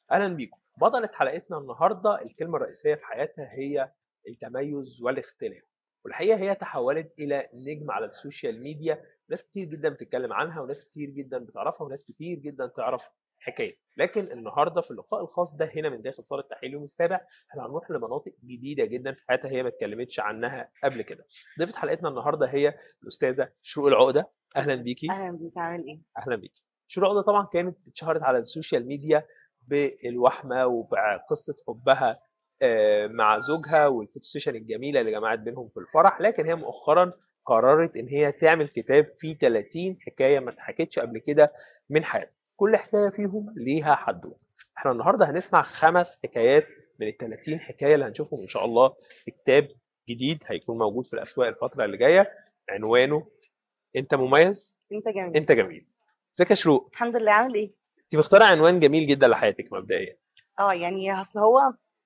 اهلا بيكم بطلة حلقتنا النهارده الكلمه الرئيسيه في حياتها هي التميز والاختلاف والحقيقه هي تحولت الى نجم على السوشيال ميديا ناس كتير جدا بتتكلم عنها وناس كتير جدا بتعرفها وناس كتير جدا تعرف حكايه لكن النهارده في اللقاء الخاص ده هنا من داخل صاله تحليل يوم السابع احنا هنروح لمناطق جديده جدا في حياتها هي ما اتكلمتش عنها قبل كده ضيفه حلقتنا النهارده هي الاستاذه شروق العقده اهلا بيكي اهلا بيك عامل ايه؟ اهلا بيكي شروق العقده طبعا كانت اتشهرت على السوشيال ميديا بالوحمه وبقصه حبها آه، مع زوجها والفوتو سيشن الجميله اللي جمعت بينهم في الفرح لكن هي مؤخرا قررت ان هي تعمل كتاب فيه 30 حكايه ما اتحكتش قبل كده من حياتها كل حكايه فيهم ليها حدوته احنا النهارده هنسمع خمس حكايات من ال 30 حكايه اللي هنشوفهم ان شاء الله في كتاب جديد هيكون موجود في الاسواق الفتره اللي جايه عنوانه انت مميز انت جميل انت جميل ازيك يا شروق الحمد لله عامل ايه؟ انت مختاره عنوان جميل جدا لحياتك مبدئيا اه يعني اصل هو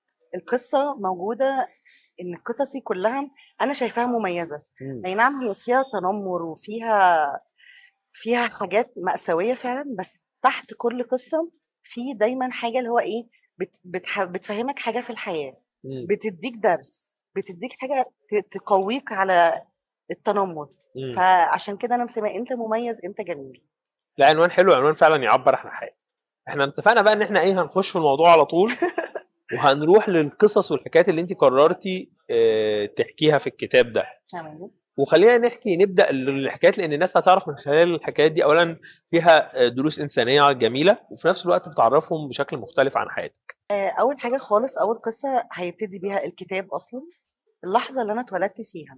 القصه موجوده ان قصصي كلها انا شايفاها مميزه اي نعم هي فيها تنمر وفيها فيها حاجات مأساوية فعلا بس تحت كل قصة في دايما حاجة اللي هو ايه بت بتح بتفهمك حاجة في الحياة مم. بتديك درس بتديك حاجة ت- تقويك على التنمر مم. فعشان كده انا مسميه انت مميز انت جميل لا عنوان حلو عنوان فعلا يعبر عن الحياه احنا اتفقنا بقى ان احنا ايه هنخش في الموضوع على طول وهنروح للقصص والحكايات اللي انت قررتي اه تحكيها في الكتاب ده تمام وخلينا نحكي نبدا الحكايات لان الناس هتعرف من خلال الحكايات دي اولا فيها آه، دروس انسانيه جميله وفي نفس الوقت بتعرفهم بشكل مختلف عن حياتك آه، اول حاجة خالص اول قصة هيبتدي بيها الكتاب اصلا اللحظة اللي انا اتولدت فيها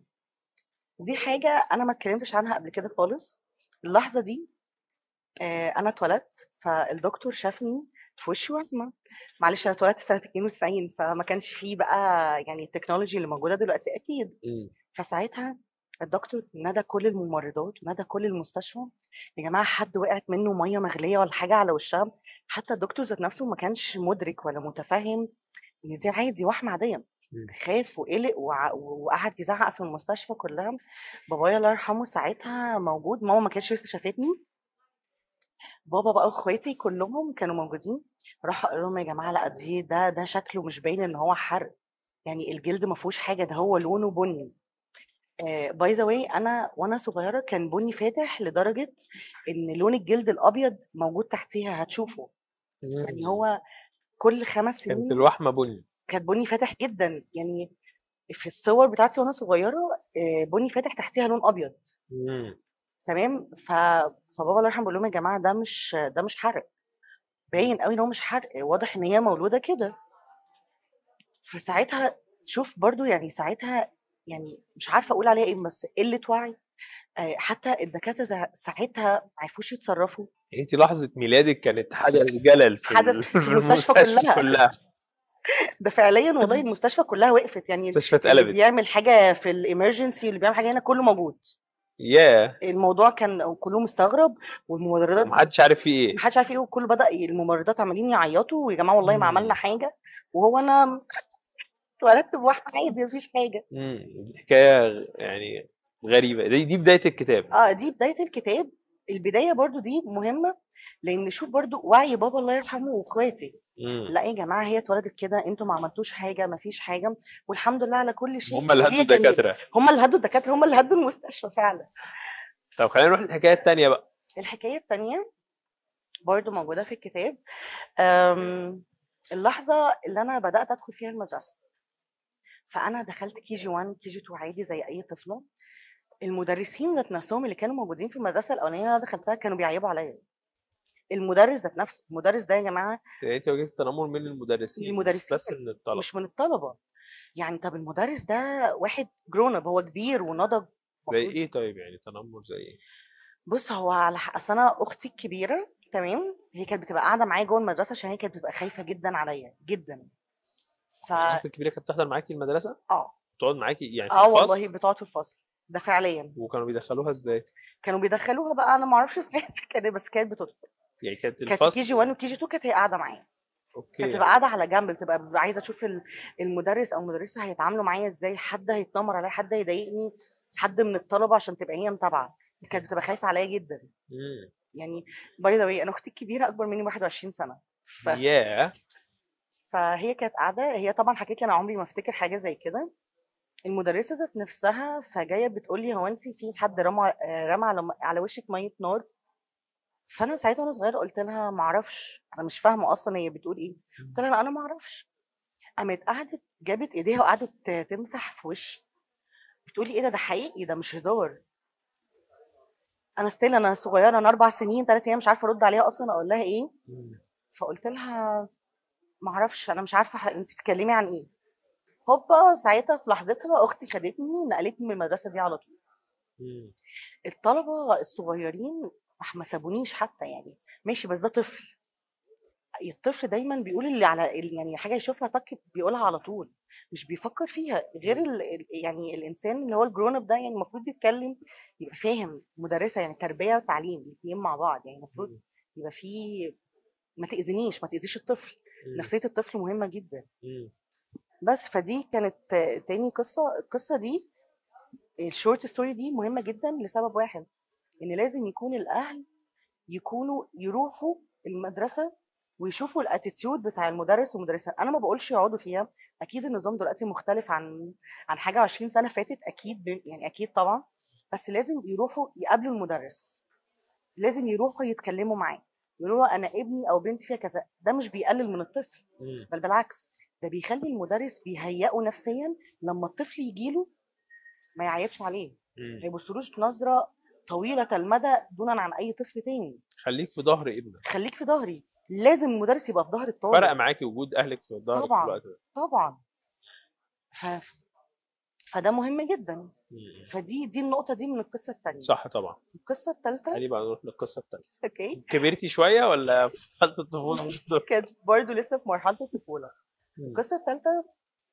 دي حاجة انا ما اتكلمتش عنها قبل كده خالص اللحظة دي آه، انا اتولدت فالدكتور شافني في وشي وهمه معلش انا اتولدت سنه 92 فما كانش فيه بقى يعني التكنولوجي اللي موجوده دلوقتي اكيد فساعتها الدكتور نادى كل الممرضات ونادى كل المستشفى يا جماعه حد وقعت منه ميه مغليه ولا حاجه على وشها حتى الدكتور ذات نفسه ما كانش مدرك ولا متفهم ان دي عادي وحمه عاديه مم. خاف وقلق وع- وقعد يزعق في المستشفى كلها بابايا الله يرحمه ساعتها موجود ماما ما كانتش لسه شافتني بابا بقى واخواتي كلهم كانوا موجودين راحوا قالوا لهم يا جماعه لا دي ده ده شكله مش باين ان هو حرق يعني الجلد ما فيهوش حاجه ده هو لونه بني باي ذا واي انا وانا صغيره كان بني فاتح لدرجه ان لون الجلد الابيض موجود تحتيها هتشوفه يعني هو كل خمس كانت سنين الوحمه بني كانت بني فاتح جدا يعني في الصور بتاعتي وانا صغيره آه، بني فاتح تحتيها لون ابيض مم. تمام ف... فبابا الله يرحمه بيقول لهم يا جماعه ده مش ده مش حرق باين قوي ان هو مش حرق واضح ان هي مولوده كده فساعتها شوف برضو يعني ساعتها يعني مش عارفه اقول عليها ايه بس قله وعي آه، حتى الدكاتره زع- ساعتها ما عرفوش يتصرفوا انت لحظه ميلادك كانت حدث جلل في حدث ال- في المستشفى كلها. كلها ده فعليا والله المستشفى كلها وقفت يعني المستشفى اللي اتقلبت بيعمل حاجه في الامرجنسي واللي بيعمل حاجه هنا كله موجود ياه الموضوع كان كله مستغرب والممرضات ومحدش عارف فيه ايه محدش عارف ايه وكله بدا الممرضات عمالين يعيطوا ويا جماعه والله ما مم. عملنا حاجه وهو انا اتولدت بواحده عادي مفيش حاجه امم دي حكايه يعني غريبه دي, دي بدايه الكتاب اه دي بدايه الكتاب البدايه برضو دي مهمه لان شوف برضو وعي بابا الله يرحمه واخواتي امم لا يا جماعه هي اتولدت كده انتوا ما عملتوش حاجه ما فيش حاجه والحمد لله على كل شيء هم اللي وهي هدوا جميلة. الدكاتره هم اللي هدوا الدكاتره هم اللي هدوا المستشفى فعلا طب خلينا نروح للحكايه الثانيه بقى الحكايه الثانيه برضو موجوده في الكتاب أم، اللحظه اللي انا بدات ادخل فيها المدرسه فانا دخلت كي جي 1 كي جي 2 عادي زي اي طفله المدرسين ذات نفسهم اللي كانوا موجودين في المدرسه الاولانيه اللي انا دخلتها كانوا بيعيبوا عليا المدرس ذات نفسه المدرس ده يا جماعه يعني انت واجهت تنمر من المدرسين مش المدرسين بس من الطلبه مش من الطلبه يعني طب المدرس ده واحد جرون اب هو كبير ونضج زي مفروض- ايه طيب يعني تنمر زي ايه بص هو على حق اصل انا اختي الكبيره تمام هي كانت بتبقى قاعده معايا جوه المدرسه عشان هي كانت بتبقى خايفه جدا عليا جدا ف يعني اختك الكبيره كانت بتحضر معاكي المدرسه اه تقعد معاكي يعني في اه الفصل والله بتقعد في الفصل ده فعليا وكانوا بيدخلوها ازاي كانوا بيدخلوها بقى انا ما اعرفش ساعتها كانت بس كانت بتدخل يعني كانت كانت في الفصل كي جي 1 وكي جي 2 كانت هي قاعده معايا كانت اوكي بتبقى قاعده على جنب بتبقى بتبقى عايزه تشوف ال- المدرس او المدرسه هيتعاملوا معايا ازاي حد هيتنمر عليا حد هيضايقني حد من الطلبه عشان تبقى هي متابعه كانت بتبقى خايفه عليا جدا مم. يعني باي ذا واي انا اختي الكبيره اكبر مني 21 سنه ف... ياه فهي كانت قاعده هي طبعا حكيت لي انا عمري ما افتكر حاجه زي كده المدرسه ذات نفسها فجايه بتقول لي هو انت في حد رمى آه، رمى على على وشك ميه نار فانا ساعتها وانا صغيره قلت لها ما اعرفش انا مش فاهمه اصلا هي بتقول ايه قلت لها لا انا ما اعرفش قامت قعدت جابت ايديها وقعدت تمسح في وشي بتقولي ايه ده ده حقيقي ده مش هزار انا ستيل انا صغيره انا اربع سنين ثلاث سنين مش عارفه ارد عليها اصلا اقول لها ايه فقلت لها ما اعرفش انا مش عارفه انت بتتكلمي عن ايه هوبا ساعتها في لحظتها اختي خدتني نقلتني من المدرسه دي على طول مم. الطلبه الصغيرين ما سابونيش حتى يعني ماشي بس ده طفل الطفل دايما بيقول اللي على ال- يعني حاجه يشوفها تك بيقولها على طول مش بيفكر فيها غير ال ال- يعني الانسان اللي هو الجرون اب ده يعني المفروض يتكلم يبقى فاهم مدرسه يعني تربيه وتعليم الاثنين مع بعض يعني المفروض مم. يبقى في ما تاذينيش ما تاذيش الطفل مم. نفسيه الطفل مهمه جدا مم. بس فدي كانت تاني قصه القصه دي الشورت ستوري دي مهمه جدا لسبب واحد ان لازم يكون الاهل يكونوا يروحوا المدرسه ويشوفوا الاتيتيود بتاع المدرس والمدرسه انا ما بقولش يقعدوا فيها اكيد النظام دلوقتي مختلف عن عن حاجه 20 سنه فاتت اكيد ب- يعني اكيد طبعا بس لازم يروحوا يقابلوا المدرس لازم يروحوا يتكلموا معاه يقولوا له انا ابني او بنتي فيها كذا ده مش بيقلل من الطفل مم. بل بالعكس ده بيخلي المدرس بيهيئه نفسيا لما الطفل يجيله ما يعيطش عليه مم. ما يبصلوش نظره طويله المدى دونا عن اي طفل تاني خليك في ظهر ابنك خليك في ظهري لازم المدرس يبقى في ظهر الطالب فرق معاكي وجود اهلك في ظهرك في طبعاً. الوقت ده طبعا ف... فده مهم جدا مم. فدي دي النقطه دي من القصه الثانيه صح طبعا القصه الثالثه تعالي بقى نروح للقصه الثالثه اوكي كبرتي شويه ولا في حاله الطفوله كانت برضه لسه في مرحله الطفوله مم. القصه الثالثه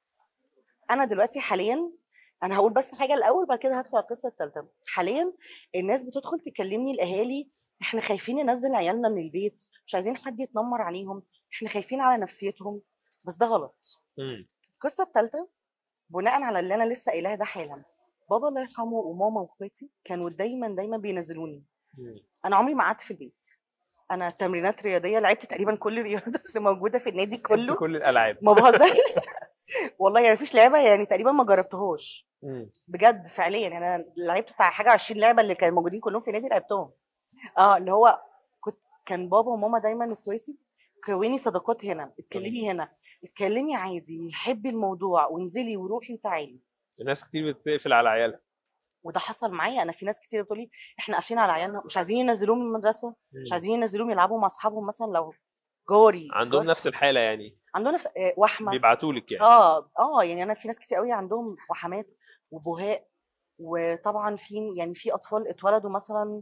انا دلوقتي حاليا انا هقول بس حاجه الاول بعد كده هدخل على القصه الثالثه حاليا الناس بتدخل تكلمني الاهالي احنا خايفين ننزل عيالنا من البيت مش عايزين حد يتنمر عليهم احنا خايفين على نفسيتهم بس ده غلط مم. القصه الثالثه بناء على اللي انا لسه قايلاه ده حالا بابا الله يرحمه وماما واخواتي كانوا دايما دايما بينزلوني مم. انا عمري ما قعدت في البيت انا تمرينات رياضيه لعبت تقريبا كل الرياضه اللي موجوده في النادي لعبت كله كل الالعاب ما بهزرش والله يعني مفيش لعبه يعني تقريبا ما جربتهاش مم. بجد فعليا يعني انا لعبت بتاع حاجه 20 لعبه اللي كانوا موجودين كلهم في النادي لعبتهم اه اللي هو كنت كان بابا وماما دايما اخواتي كوني صداقات هنا اتكلمي هنا اتكلمي عادي حبي الموضوع وانزلي وروحي وتعالي الناس كتير بتقفل على عيالها وده حصل معايا انا في ناس كتير بتقول لي احنا قافلين على عيالنا مش عايزين ينزلوهم من المدرسه مش مم. عايزين ينزلوهم يلعبوا مع اصحابهم مثلا لو جاري عندهم جارتي. نفس الحاله يعني عندهم نفس آه، وحمه بيبعتوا لك يعني اه اه يعني انا في ناس كتير قوي عندهم وحمات وبهاء وطبعا في يعني في اطفال اتولدوا مثلا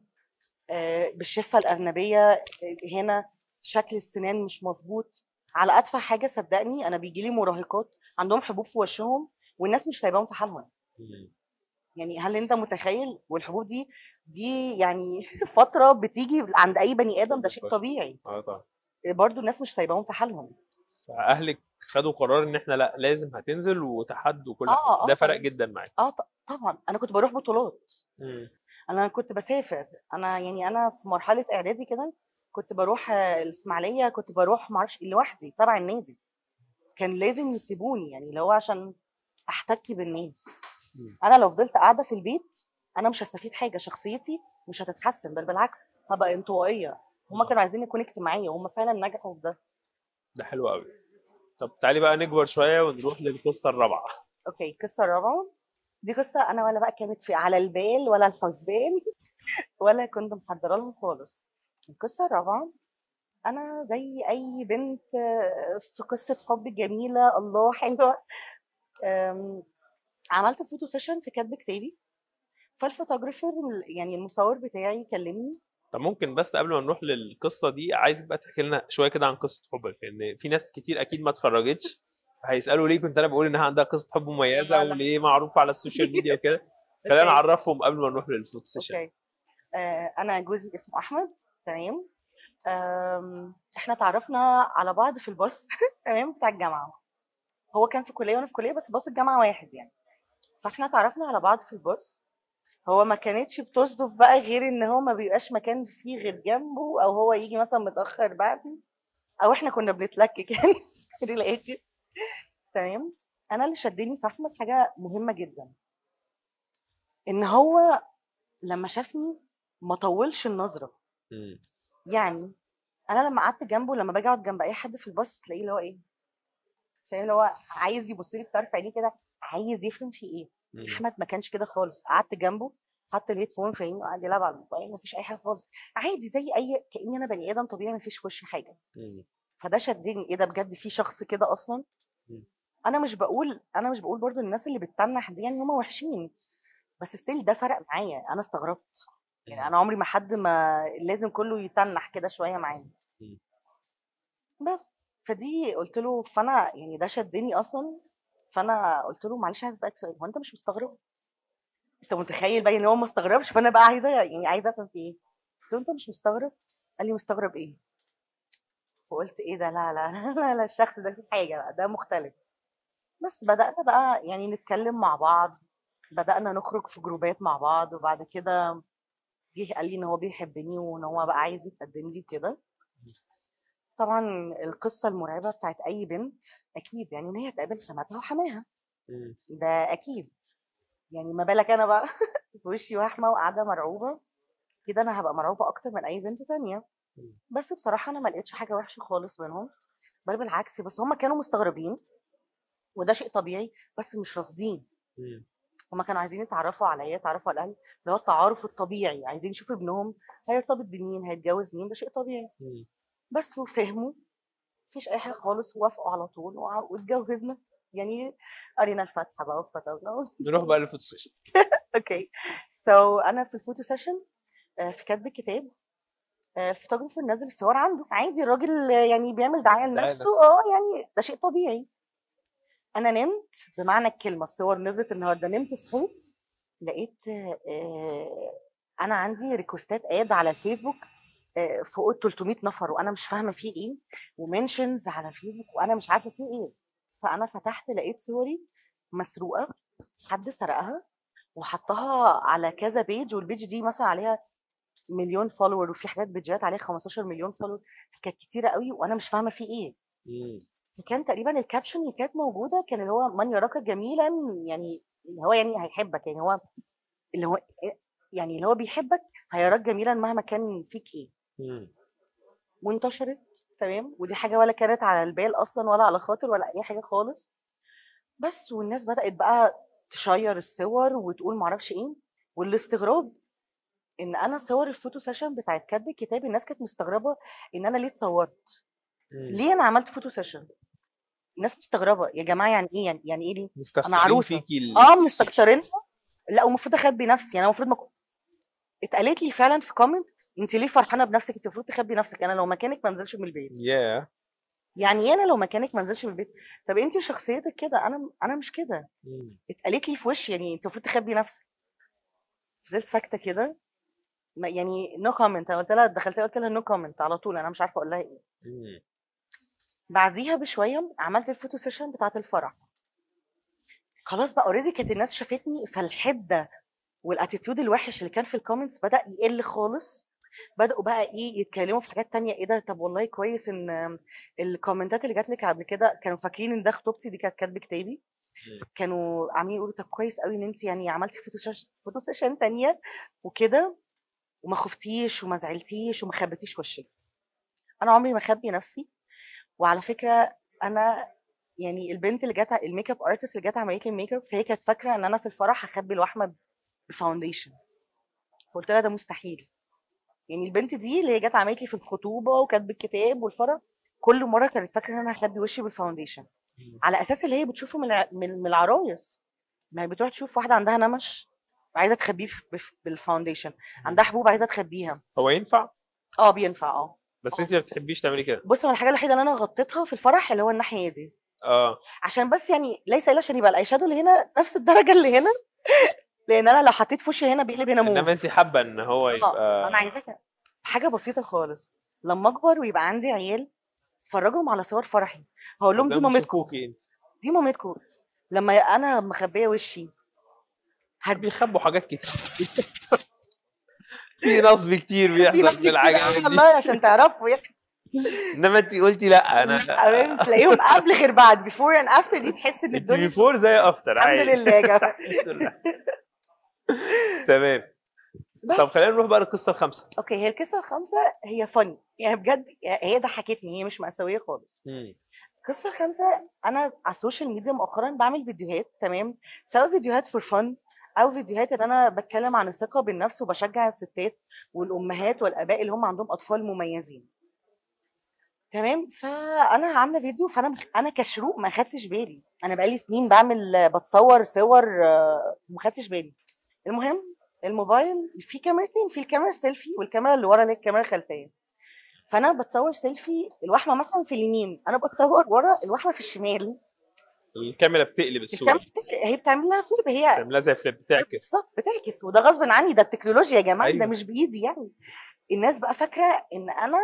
آه، بالشفه الارنبيه آه، هنا شكل السنان مش مظبوط على ادفع حاجه صدقني انا بيجي لي مراهقات عندهم حبوب في وشهم والناس مش سايباهم في حالهم مم. يعني هل انت متخيل والحبوب دي دي يعني فتره بتيجي عند اي بني ادم ده شيء البشر. طبيعي اه طبعا برضو الناس مش سايباهم في حالهم فاهلك خدوا قرار ان احنا لا لازم هتنزل وتحدوا كل آه، حاجه آه ده فرق خلاص. جدا معاك اه ط- طبعا انا كنت بروح بطولات مم. انا كنت بسافر انا يعني انا في مرحله اعدادي كده كنت بروح آه، الاسماعيليه كنت بروح معرفش لوحدي تبع النادي كان لازم يسيبوني يعني اللي هو عشان احتك بالناس مم. انا لو فضلت قاعده في البيت انا مش هستفيد حاجه شخصيتي مش هتتحسن بل بالعكس هبقى انطوائيه هما كانوا عايزين يكون اجتماعيه وهم فعلا نجحوا في ده ده حلو قوي طب تعالي بقى نكبر شويه ونروح للقصه الرابعه اوكي القصه الرابعه دي قصه انا ولا بقى كانت في على البال ولا الحسبان ولا كنت محضره لها خالص القصه الرابعه انا زي اي بنت آه، في قصه حب جميله الله حلوه آم، عملت فوتو سيشن في كاتب كتابي فالفوتوغرافر يعني المصور بتاعي كلمني طب ممكن بس قبل ما نروح للقصه دي عايزك بقى تحكي لنا شويه كده عن قصه حبك لان في ناس كتير اكيد ما اتفرجتش هيسالوا ليه كنت انا بقول انها عندها قصه حب مميزه لا، لا. وليه معروفه على السوشيال ميديا وكده خلينا أوكي. نعرفهم قبل ما نروح للفوتو سيشن اوكي آه انا جوزي اسمه احمد تمام آم، احنا تعرفنا على بعض في الباص تمام بتاع الجامعه هو كان في كليه وانا في كليه بس باص الجامعه واحد يعني فاحنا تعرفنا على بعض في الباص هو ما كانتش بتصدف بقى غير ان هو ما بيبقاش مكان فيه غير جنبه او هو يجي مثلا متاخر بعدي او احنا كنا بنتلكك يعني من الاخر تمام انا اللي شدني في احمد حاجه مهمه جدا ان هو لما شافني ما طولش النظره مم. يعني انا لما قعدت جنبه لما باجي اقعد جنب اي حد في الباص تلاقيه اللي هو ايه شايف اللي هو عايز يبص لي بطرف عينيه كده عايز يفهم في ايه مم. احمد ما كانش كده خالص قعدت جنبه حط الهيدفون في عينه وقعد يلعب على الموبايل مفيش اي حاجه خالص عادي زي اي كاني انا بني ادم طبيعي مفيش في وشي حاجه مم. فده شدني ايه ده بجد في شخص كده اصلا مم. انا مش بقول انا مش بقول برضو الناس اللي بتتنح دي يعني هم وحشين بس ستيل ده فرق معايا انا استغربت يعني انا عمري ما حد ما لازم كله يتنح كده شويه معايا مم. بس فدي قلت له فانا يعني ده شدني اصلا فانا قلت له معلش عايز اسالك سؤال هو انت مش مستغرب؟ انت متخيل بقى ان هو ما استغربش فانا بقى عايزه يعني عايزه افهم في ايه؟ قلت له انت مش مستغرب؟ قال لي مستغرب ايه؟ فقلت ايه ده لا لا لا لا, لا الشخص ده في حاجه بقى ده مختلف بس بدأنا بقى يعني نتكلم مع بعض بدأنا نخرج في جروبات مع بعض وبعد كده جه قال لي ان هو بيحبني وان هو بقى عايز يتقدم لي وكده طبعا القصه المرعبه بتاعت اي بنت اكيد يعني ان هي تقابل حماتها وحماها مم. ده اكيد يعني ما بالك انا بقى في وشي وحمه وقاعده مرعوبه كده انا هبقى مرعوبه اكتر من اي بنت تانية مم. بس بصراحه انا ما لقيتش حاجه وحشه خالص منهم بل بالعكس بس هم كانوا مستغربين وده شيء طبيعي بس مش رافضين مم. هما كانوا عايزين يتعرفوا عليا يتعرفوا على الاهل اللي هو التعارف الطبيعي عايزين يشوفوا ابنهم هيرتبط بمين هيتجوز مين ده شيء طبيعي مم. بس وفهموا مفيش اي حاجه خالص وافقوا على طول وع- واتجوزنا يعني قرينا الفاتحه بقى وخطبنا نروح بقى للفوتو سيشن اوكي سو انا في الفوتو سيشن آه، في كتب الكتاب آه، الفوتوغرافر نزل الصور عنده عادي الراجل آه، يعني بيعمل دعايه دعاية لنفسه لنفسه. اه يعني ده شيء طبيعي انا نمت بمعنى الكلمه الصور نزلت النهارده نمت صحيت لقيت آه، آه، انا عندي ريكوستات اد على الفيسبوك آه، فوق ال 300 نفر وانا مش فاهمه فيه ايه ومنشنز على الفيسبوك وانا مش عارفه فيه ايه فانا فتحت لقيت صوري مسروقه حد سرقها وحطها على كذا بيج والبيج دي مثلا عليها مليون فولور وفي حاجات بيجات عليها 15 مليون فولور فكانت كتيره قوي وانا مش فاهمه فيه ايه مم. فكان تقريبا الكابشن اللي كانت موجوده كان اللي هو من يراك جميلا يعني اللي هو يعني هيحبك يعني هو اللي هو يعني اللي هو بيحبك هيراك جميلا مهما كان فيك ايه مم. وانتشرت تمام ودي حاجه ولا كانت على البال اصلا ولا على خاطر ولا اي حاجه خالص بس والناس بدات بقى تشير الصور وتقول معرفش ايه والاستغراب ان انا صور الفوتو سيشن بتاعت كاتب الكتاب الناس كانت مستغربه ان انا ليه اتصورت مم. ليه انا عملت فوتو سيشن الناس مستغربه يا جماعه يعني ايه يعني, يعني ايه ليه مستخسرين عروسة. فيكي ال- اه مستكسرينها لا ومفروض اخبي نفسي انا المفروض ما كو- اتقالت لي فعلا في كومنت انت ليه فرحانه بنفسك انت المفروض تخبي نفسك انا لو مكانك ما انزلش من البيت ياه يعني ايه انا لو مكانك ما انزلش من البيت طب انت شخصيتك كده انا انا مش كده مم. اتقالت لي في وشي يعني انت المفروض تخبي نفسك فضلت ساكته كده ما- يعني نو كومنت انا قلت لها دخلت قلت لها نو كومنت على طول انا مش عارفه اقول لها ايه مم. بعديها بشويه عملت الفوتو سيشن بتاعه الفرح خلاص بقى اوريدي كانت الناس شافتني فالحده والاتيتيود الوحش اللي كان في الكومنتس بدا يقل خالص بداوا بقى ايه يتكلموا في حاجات تانية ايه ده طب والله كويس ان الكومنتات اللي جات لك قبل كده كانوا فاكرين ان ده خطوبتي دي كانت كاتبه كتابي مم. كانوا عاملين يقولوا طب كويس قوي ان انت يعني عملتي فوتو سيشن فوتو سيشن تانية وكده وما خفتيش وما زعلتيش وما خبيتيش وشك انا عمري ما اخبي نفسي وعلى فكره انا يعني البنت اللي جت الميك اب ارتست اللي جت عملت لي الميك اب فهي كانت فاكره ان انا في الفرح هخبي الوحمه بفاونديشن فقلت لها ده مستحيل يعني البنت دي اللي هي جت عملت لي في الخطوبه وكاتبه الكتاب والفرح كل مره كانت فاكره ان انا هخبي وشي بالفاونديشن مم. على اساس اللي هي بتشوفه من الع- من من العرايس ما هي بتروح تشوف واحده عندها نمش وعايزه تخبيه في- بف- بالفاونديشن عندها حبوب عايزه تخبيها هو ينفع اه بينفع اه بس انت ما بتحبيش تعملي كده بص هو الحاجه الوحيده اللي انا غطيتها في الفرح اللي هو الناحيه دي اه عشان بس يعني ليس الا عشان يبقى الاي شادو اللي هنا نفس الدرجه اللي هنا لان انا لو حطيت في وشي هنا بيقلب هنا انما موف انت حابه ان هو اه يبقى انا عايزاك حاجه بسيطه خالص لما اكبر ويبقى عندي عيال فرجهم على صور فرحي هقول لهم دي زي ما مامتكم بيشوفوكي انت دي مامتكم لما انا مخبيه وشي هد... بيخبوا حاجات كتير في نصب كتير في بيحصل ناس في كتير العجائب قوي دي والله عشان تعرفوا يعني انما انت قلتي لا انا تمام تلاقيهم قبل غير بعد بيفور اند افتر دي تحس ان انت الدنيا بيفور زي افتر الحمد عادي لله يا جماعه الحمد لله. تمام طب بس خلينا نروح بقى للقصه الخامسه اوكي هي القصه الخامسه هي فني يعني بجد هي ضحكتني هي مش مأساويه خالص مم. القصه الخامسه انا على السوشيال ميديا مؤخرا بعمل فيديوهات تمام سواء فيديوهات فور فن او فيديوهات ان انا بتكلم عن الثقه بالنفس وبشجع الستات والامهات والاباء اللي هم عندهم اطفال مميزين تمام فانا عامله فيديو فانا مخ... انا كشروق ما خدتش بالي انا بقالي سنين بعمل بتصور صور آه، وما خدتش بالي المهم الموبايل في كاميرتين في الكاميرا السيلفي والكاميرا اللي ورا اللي هي الكاميرا الخلفيه فانا بتصور سيلفي الوحمه مثلا في اليمين انا بتصور ورا الوحمه في الشمال الكاميرا بتقلب الصوره الكاميرا بت- هي بتعمل لها فليب هي بتعملها زي فليب بتعكس بالظبط بتعكس وده غصب عني ده التكنولوجيا يا جماعه أيوة. ده مش بايدي يعني الناس بقى فاكره ان انا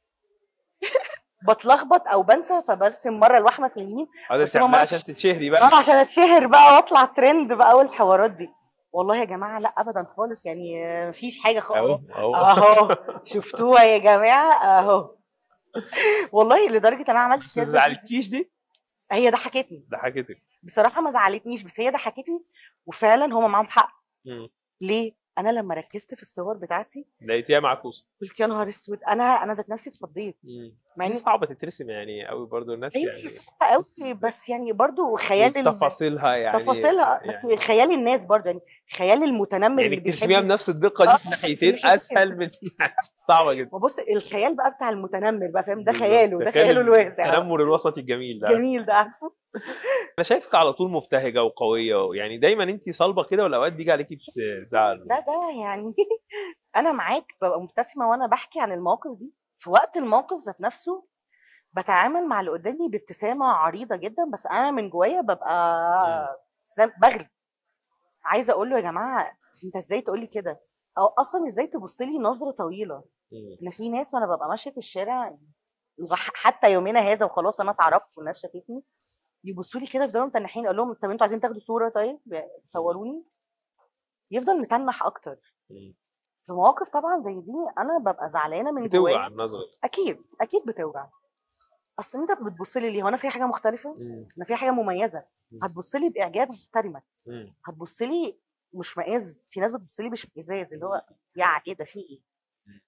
بتلخبط او بنسى فبرسم مره الوحمه في اليمين قادر بس هما تعملها ما عشان فيش- تتشهري بقى اه عشان اتشهر بقى واطلع ترند بقى والحوارات دي والله يا جماعه لا ابدا خالص يعني آه، مفيش حاجه اهو خالص اهو اهو شفتوها يا جماعه اهو والله لدرجه انا عملت بس ما كذا فيديو. زعلتكيش دي هي ضحكتني ضحكتك بصراحه ما زعلتنيش بس هي ضحكتني وفعلا هما معاهم حق مم. ليه انا لما ركزت في الصور بتاعتي لقيتيها معكوسه قلت يا نهار اسود انا انا ذات نفسي اتخضيت مم. بس مع دي إن- صعبه تترسم يعني قوي برضو الناس ايوه يعني هي صعبه قوي بس يعني برضو خيال ال- تفاصيلها يعني تفاصيلها بس يعني, خيال الناس برضو يعني خيال المتنمر يعني اللي بيحب ترسميها بنفس الدقه آه، دي في ناحيتين في ناحيتين. اسهل من صعبه جدا وبص الخيال بقى بتاع المتنمر بقى فاهم ده بالظبط. خياله ده تخيل خياله الواسع التنمر الوسطي الجميل ده جميل ده عارفه انا شايفك على طول مبتهجه وقويه يعني دايما انت صلبه كده ولا اوقات بيجي عليكي بتزعل ده ده يعني انا معاك ببقى مبتسمه وانا بحكي عن المواقف دي في وقت الموقف ذات نفسه بتعامل مع اللي قدامي بابتسامه عريضه جدا بس انا من جوايا ببقى زي بغلي عايزه اقول له يا جماعه انت ازاي تقول لي كده او اصلا ازاي تبص لي نظره طويله مم. ان في ناس وانا ببقى ماشيه في الشارع وح- حتى يومنا هذا وخلاص انا اتعرفت والناس شافتني يبصوا لي كده يفضلوا متنحين اقول لهم طب انتوا عايزين تاخدوا صوره طيب تصوروني يفضل متنح اكتر مم. في مواقف طبعا زي دي انا ببقى زعلانه من بتوجع جوايا النظر اكيد اكيد بتوجع اصل انت بتبص لي ليه هو انا في حاجه مختلفه مم. انا في حاجه مميزه مم. هتبص لي باعجاب هحترمك مم. هتبص لي مشمئز في ناس بتبص لي باشمئزاز اللي هو يا ايه ده في ايه مم.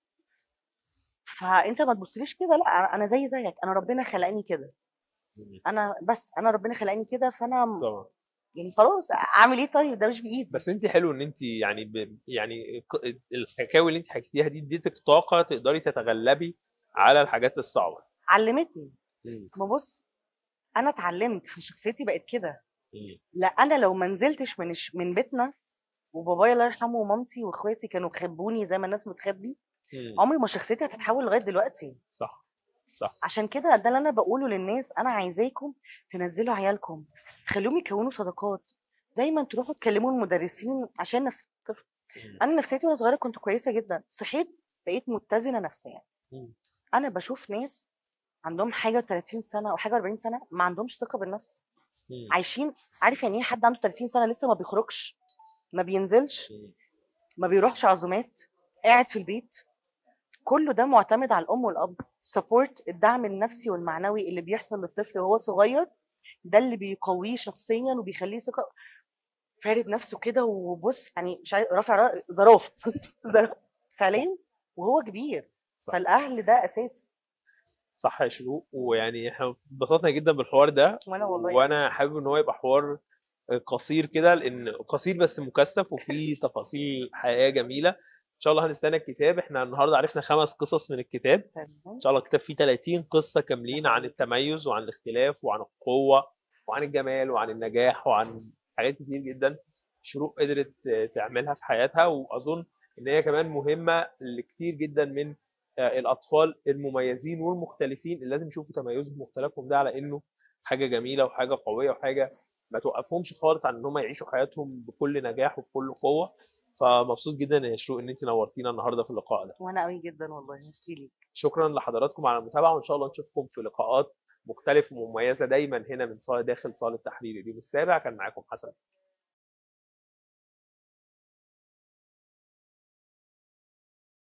فانت ما تبصليش كده لا أنا- انا زي زيك انا ربنا خلقني كده مم. انا بس انا ربنا خلقني كده فانا م- طبعا يعني خلاص اعمل ايه طيب ده مش بايدي بس انت حلو ان انت يعني ب... يعني ك- الحكاوي اللي انت حكيتيها دي اديتك طاقه تقدري تتغلبي على الحاجات الصعبه علمتني مم. ما بص انا اتعلمت في شخصيتي بقت كده مم. لا انا لو ما نزلتش من الش- من بيتنا وبابايا الله يرحمه ومامتي واخواتي كانوا خبوني زي ما الناس بتخبي مم. عمري ما شخصيتي هتتحول لغايه دلوقتي صح صح عشان كده ده اللي انا بقوله للناس انا عايزاكم تنزلوا عيالكم تخليهم يكونوا صداقات دايما تروحوا تكلموا المدرسين عشان نفسيه الطفل مم. انا نفسيتي وانا صغيره كنت كويسه جدا صحيت بقيت متزنه نفسيا مم. انا بشوف ناس عندهم حاجه 30 سنه او حاجه 40 سنه ما عندهمش ثقه بالنفس مم. عايشين عارف يعني ايه حد عنده 30 سنه لسه ما بيخرجش ما بينزلش مم. ما بيروحش عزومات قاعد في البيت كله ده معتمد على الام والاب سبورت الدعم النفسي والمعنوي اللي بيحصل للطفل وهو صغير ده اللي بيقويه شخصيا وبيخليه ثقه فارد نفسه كده وبص يعني مش عايز رافع را- زرافه زرافة. فعليا وهو كبير صح. فالاهل ده اساسي صح يا شروق ويعني احنا اتبسطنا جدا بالحوار ده وانا والله وانا حابب ان هو يبقى حوار قصير كده لان قصير بس مكثف وفيه تفاصيل حقيقيه جميله ان شاء الله هنستنى الكتاب احنا النهارده عرفنا خمس قصص من الكتاب تمام. ان شاء الله الكتاب فيه 30 قصه كاملين عن التميز وعن الاختلاف وعن القوه وعن الجمال وعن النجاح وعن حاجات كتير جدا شروق قدرت تعملها في حياتها واظن ان هي كمان مهمه لكتير جدا من آه، الاطفال المميزين والمختلفين اللي لازم يشوفوا تميزهم واختلافهم ده على انه حاجه جميله وحاجه قويه وحاجه ما توقفهمش خالص عن ان هم يعيشوا حياتهم بكل نجاح وبكل قوه فمبسوط جدا يا شروق ان انت نورتينا النهارده في اللقاء ده وانا قوي جدا والله ميرسي ليك شكرا لحضراتكم على المتابعه وان شاء الله نشوفكم في لقاءات مختلفه ومميزه دايما هنا من صاله داخل صاله تحرير اليوم السابع كان معاكم حسن